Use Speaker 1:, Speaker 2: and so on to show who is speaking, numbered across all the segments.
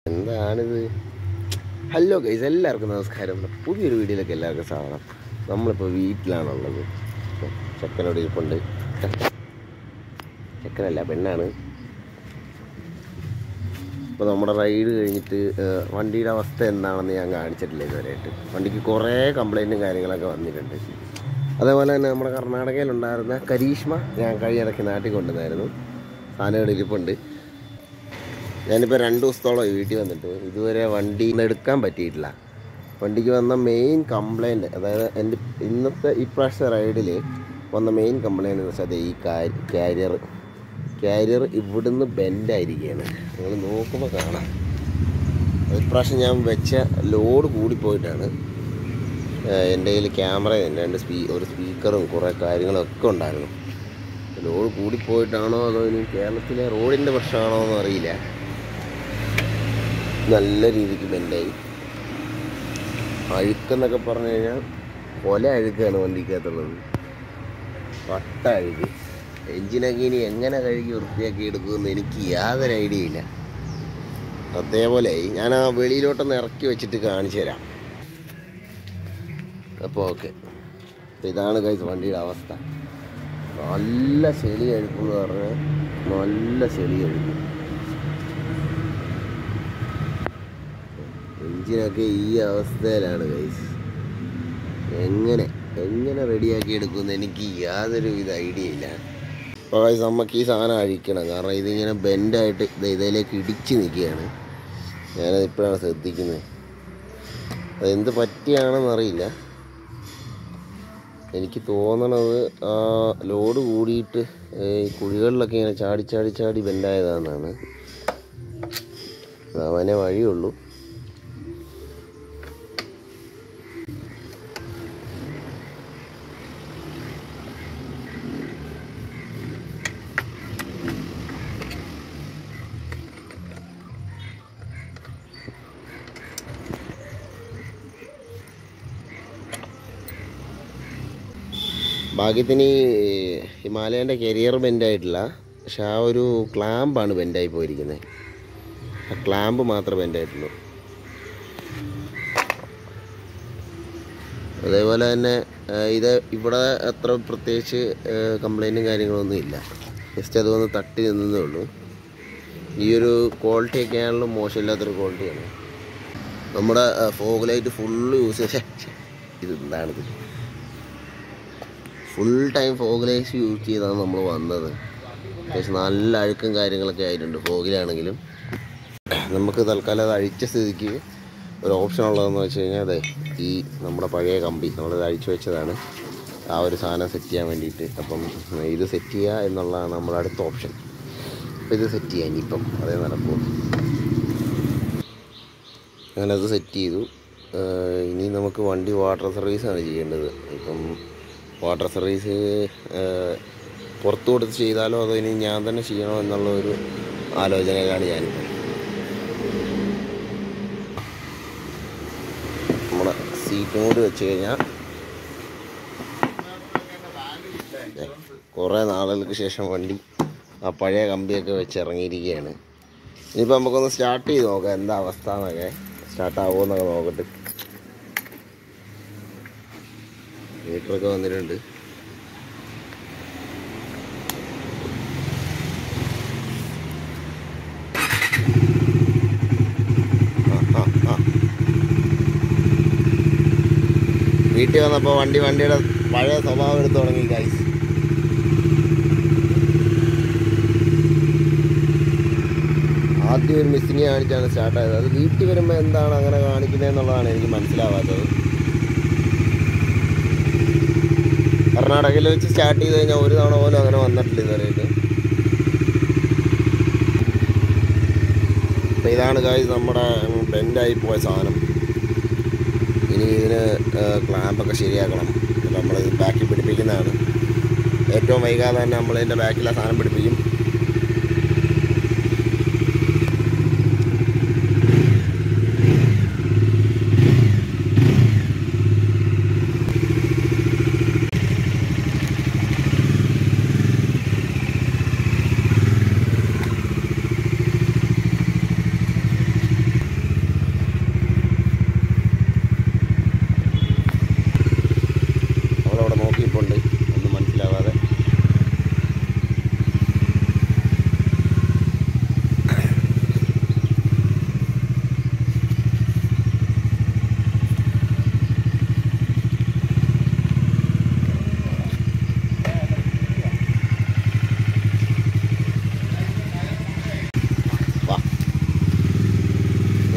Speaker 1: എന്താണിത് hello guys എല്ലാവർക്കും നമസ്കാരം പുതിയൊരു വീഡിയോയിലേക്ക് എല്ലാവർക്കും സ്വാഗതം നമ്മളിപ്പോൾ വീട്ടിലാണുള്ളത് ചെക്കനോട് ഇരിപ്പുണ്ട് ചെക്കനല്ല പെണ്ണാണ് ഇപ്പോൾ നമ്മുടെ റൈഡ് കഴിഞ്ഞിട്ട് ഏഹ്, വണ്ടിയുടെ അവസ്ഥ എന്താണെന്ന് ഞാൻ കാണിച്ചിട്ടില്ല ഇതുവരെയായിട്ട് വണ്ടിക്ക് കുറേ കംപ്ലൈൻറ്റും കാര്യങ്ങളൊക്കെ വന്നിട്ടുണ്ട് അതേപോലെ തന്നെ നമ്മുടെ കർണാടകയിലുണ്ടായിരുന്ന കരീഷ്മ ഞാൻ കഴിഞ്ഞിടയ്ക്ക് നാട്ടിൽ കൊണ്ടുവന്നായിരുന്നു സാധനങ്ങൾ ഇരിപ്പുണ്ട് ഞാനിപ്പോൾ രണ്ട് ദിവസത്തോളം വീട്ടിൽ വന്നിട്ട് ഇതുവരെ വണ്ടി ഇന്ന് എടുക്കാൻ പറ്റിയിട്ടില്ല വണ്ടിക്ക് വന്ന മെയിൻ കംപ്ലൈൻറ്റ് അതായത് എൻ്റെ ഇന്നത്തെ ഇപ്രാവശ്യത്തെ റൈഡിൽ വന്ന മെയിൻ കംപ്ലൈൻറ്റ് എന്ന് വെച്ചാൽ ഈ കാരിയർ കാരിയർ ഇവിടുന്ന് ബെൻഡായിരിക്കുകയാണ് നിങ്ങൾ നോക്കുമ്പോൾ കാണാം ഇപ്രാവശ്യം ഞാൻ വെച്ച ലോഡ് കൂടിപ്പോയിട്ടാണ് ഏഹ് എൻ്റെ കയ്യിൽ ക്യാമറ രണ്ട് സ്പീ ഒരു സ്പീക്കറും കുറേ കാര്യങ്ങളൊക്കെ ഉണ്ടായിരുന്നു ലോഡ് കൂടിപ്പോയിട്ടാണോ അതോ ഇനി കേരളത്തിലെ റോഡിൻ്റെ പ്രശ്നമാണോ എന്ന് അറിയില്ല നല്ല രീതിക്ക് ബെൻഡായി അഴുക്കെന്നൊക്കെ പറഞ്ഞു കഴിഞ്ഞാൽ കൊല അഴുക്കാണ് വണ്ടിക്കകത്തുള്ളത് പട്ട അഴുക്ക് എഞ്ചിനൊക്കെ ഇനി എങ്ങനെ കഴുകി വൃത്തിയാക്കി എടുക്കുമെന്ന് എനിക്ക് യാതൊരു ഐഡിയ ഇല്ല അതേപോലെ ഞാൻ ആ വെളിയിലോട്ടൊന്ന് ഇറക്കി വെച്ചിട്ട് കാണിച്ചു തരാം അപ്പോൾ ഓക്കെ ഇതാണ് കഴിച്ച് വണ്ടിയുടെ അവസ്ഥ നല്ല ചെളി അഴുക്കെന്ന് പറഞ്ഞാൽ നല്ല ചെളി അഴുക്കും എഞ്ചിനൊക്കെ ഈ അവസ്ഥയിലാണ് ഗൈസ് എങ്ങനെ എങ്ങനെ റെഡിയാക്കി എടുക്കുമെന്ന് എനിക്ക് യാതൊരു വിധ ഐഡിയ ഇല്ല അപ്പോൾ ഗൈസ് നമുക്ക് ഈ സാധനം അഴിക്കണം കാരണം ഇതിങ്ങനെ ബെൻഡായിട്ട് ഇത് ഇതിലേക്ക് ഇടിച്ച് നിൽക്കുകയാണ് ഞാനത് ഇപ്പോഴാണ് ശ്രദ്ധിക്കുന്നത് അതെന്ത് പറ്റിയാണെന്ന് അറിയില്ല എനിക്ക് തോന്നണത് ആ ലോഡ് കൂടിയിട്ട് ഈ കുഴികളിലൊക്കെ ഇങ്ങനെ ചാടി ചാടി ചാടി ബെൻഡായതാണെന്നാണ് അവനെ വഴിയുള്ളൂ ഭാഗ്യത്തിന് ഈ ഹിമാലയൻ്റെ കരിയർ ബെൻഡായിട്ടില്ല പക്ഷെ ആ ഒരു ക്ലാമ്പാണ് ബെൻഡായി പോയിരിക്കുന്നത് ആ ക്ലാമ്പ് മാത്രമേ ബെൻഡായിട്ടുള്ളൂ അതേപോലെ തന്നെ ആ, ഇത് ഇവിടെ അത്ര പ്രത്യേകിച്ച് കംപ്ലൈൻറ്റും കാര്യങ്ങളൊന്നും ഇല്ല ജസ്റ്റ് അത് വന്ന് തട്ടി നിന്നേ ഉള്ളൂ ഈ ഒരു ക്വാളിറ്റി ഒക്കെ ആണല്ലോ മോശമില്ലാത്തൊരു ക്വാളിറ്റിയാണ് നമ്മുടെ ഫോഗ് ലൈറ്റ് ഫുള്ള് യൂസ് ചെയ്ത് ഇത് എന്താണിത് full time fog lights use ചെയ്താണ് നമ്മൾ വന്നത് അത്യാവശ്യം നല്ല അഴുക്കും കാര്യങ്ങളൊക്കെ ആയിട്ടുണ്ട് ഫോഗിലാണെങ്കിലും നമുക്ക് തൽക്കാലം അത് അഴിച്ച സ്ഥിതിക്ക് ഒരു ഓപ്ഷൻ ഉള്ളതെന്ന് വെച്ച് കഴിഞ്ഞാൽ അതെ ഈ നമ്മുടെ പഴയ കമ്പി നമ്മളത് അഴിച്ചു വെച്ചതാണ് ആ ഒരു സാധനം സെറ്റ് ചെയ്യാൻ വേണ്ടിയിട്ട് അപ്പം ഇത് സെറ്റ് ചെയ്യുക എന്നുള്ളതാണ് നമ്മുടെ അടുത്ത ഓപ്ഷൻ അപ്പോൾ ഇത് സെറ്റ് ചെയ്യാം ഇനിയിപ്പം അതേ നടക്കൂ അങ്ങനെ അത് സെറ്റ് ചെയ്തു ഏഹ് ഇനി നമുക്ക് വണ്ടി വാട്ടർ സർവീസാണ് ചെയ്യേണ്ടത് ഇപ്പം വാട്ടർ സർവീസ് ഏഹ് പുറത്ത് കൊടുത്ത് ചെയ്താലോ അതോ ഇനി ഞാൻ തന്നെ ചെയ്യണോ എന്നുള്ള ഒരു ആലോചനയിലാണ് ഞാനിപ്പം നമ്മുടെ സീറ്റും കൂടി വെച്ച് കഴിഞ്ഞാൽ കുറേ നാളുകൾക്ക് ശേഷം വണ്ടി ആ പഴയ കമ്പിയൊക്കെ വെച്ച് ഇറങ്ങിയിരിക്കുകയാണ് ഇനിയിപ്പോൾ നമുക്കൊന്ന് സ്റ്റാർട്ട് ചെയ്ത് നോക്കാം എന്താ അവസ്ഥ എന്നൊക്കെ സ്റ്റാർട്ട് ആവുമോ എന്നൊക്കെ നോക്കട്ടെ മീറ്ററൊക്കെ വന്നിട്ടുണ്ട് ആ, ആ, ആ. വീട്ടിൽ വന്നപ്പോൾ വണ്ടി വണ്ടിയുടെ പഴയ സ്വഭാവം എടുത്തു തുടങ്ങി ഗൈസ് ആദ്യം ഒരു മിസ്സിങ് കാണിച്ചാണ് സ്റ്റാർട്ട് ആയത് അത് വീട്ടിൽ വരുമ്പോൾ എന്താണ് അങ്ങനെ കാണിക്കുന്നത് എന്നുള്ളതാണ് എനിക്ക് മനസ്സിലാവാത്തത് കർണാടകയിൽ വെച്ച് സ്റ്റാർട്ട് ചെയ്ത് കഴിഞ്ഞാൽ ഒരു തവണ പോലും അങ്ങനെ വന്നിട്ടില്ല ഇതുവരെയായിട്ട് അപ്പോൾ ഇതാണ് കാര്യം നമ്മുടെ ബെൻഡായി പോയ സാധനം ഇനി ഇതിന് ക്ലാമ്പൊക്കെ ശരിയാക്കണം അപ്പോൾ നമ്മൾ ബാക്കിൽ പിടിപ്പിക്കുന്നതാണ് ഏറ്റവും വൈകാതെ തന്നെ നമ്മൾ ഇതിൻ്റെ ബാക്കിൽ ആ സാധനം പിടിപ്പിക്കും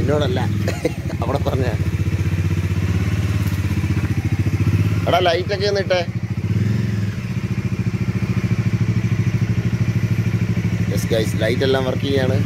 Speaker 1: നിന്നോടല്ല അവിടെ പറഞ്ഞ എടാ ലൈറ്റൊക്കെ ഒന്ന് ഇട്ടേ യെസ് ഗൈസ് ലൈറ്റ് എല്ലാം വർക്ക് ചെയ്യാണ്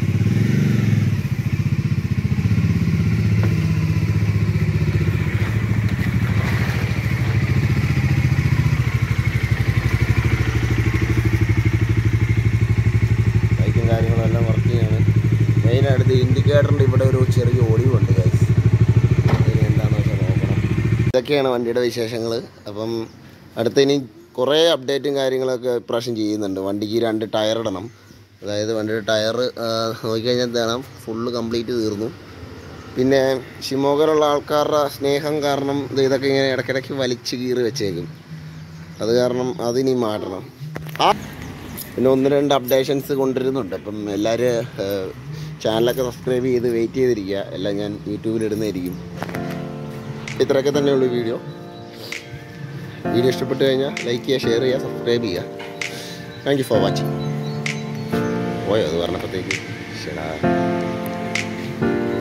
Speaker 1: ലൈറ്റും കാര്യങ്ങളും എല്ലാം വർക്ക് ചെയ്യാണ് മെയിൻ അടുത്ത് ഇൻഡിക്കേറ്ററിൻ്റെ ഇവിടെ ഒരു ചെറിയ ഒടിവുണ്ട് ഗൈസ് ഇനി എന്താണെന്ന് വെച്ചാൽ നോക്കണം ഇതൊക്കെയാണ് വണ്ടിയുടെ വിശേഷങ്ങൾ അപ്പം അടുത്ത ഇനി കുറേ അപ്ഡേറ്റും കാര്യങ്ങളൊക്കെ ഇപ്രാവശ്യം ചെയ്യുന്നുണ്ട് വണ്ടിക്ക് രണ്ട് ടയർ ഇടണം അതായത് വണ്ടിയുടെ ടയർ നോക്കിക്കഴിഞ്ഞാൽ എന്താണ് ഫുള്ള് കംപ്ലീറ്റ് തീർന്നു പിന്നെ ഷിമോഗയിലുള്ള ആൾക്കാരുടെ സ്നേഹം കാരണം ഇത് ഇതൊക്കെ ഇങ്ങനെ ഇടയ്ക്കിടയ്ക്ക് വലിച്ച് കീറി വെച്ചേക്കും അത് കാരണം അതിനി മാറ്റണം ആ പിന്നെ ഒന്ന് രണ്ട് അപ്ഡേഷൻസ് കൊണ്ടുവരുന്നുണ്ട് അപ്പം എല്ലാവരും ചാനലൊക്കെ സബ്സ്ക്രൈബ് ചെയ്ത് വെയിറ്റ് ചെയ്തിരിക്കുക എല്ലാം ഞാൻ യൂട്യൂബിൽ ഇടുന്നതായിരിക്കും ഇത്രയൊക്കെ തന്നെയുള്ളൂ വീഡിയോ വീഡിയോ ഇഷ്ടപ്പെട്ട് കഴിഞ്ഞാൽ ലൈക്ക് ചെയ്യുക ഷെയർ ചെയ്യുക സബ്സ്ക്രൈബ് ചെയ്യുക താങ്ക് യു ഫോർ വാച്ചിങ് പോയോ അത് പറഞ്ഞപ്പോഴത്തേക്ക് ശരാ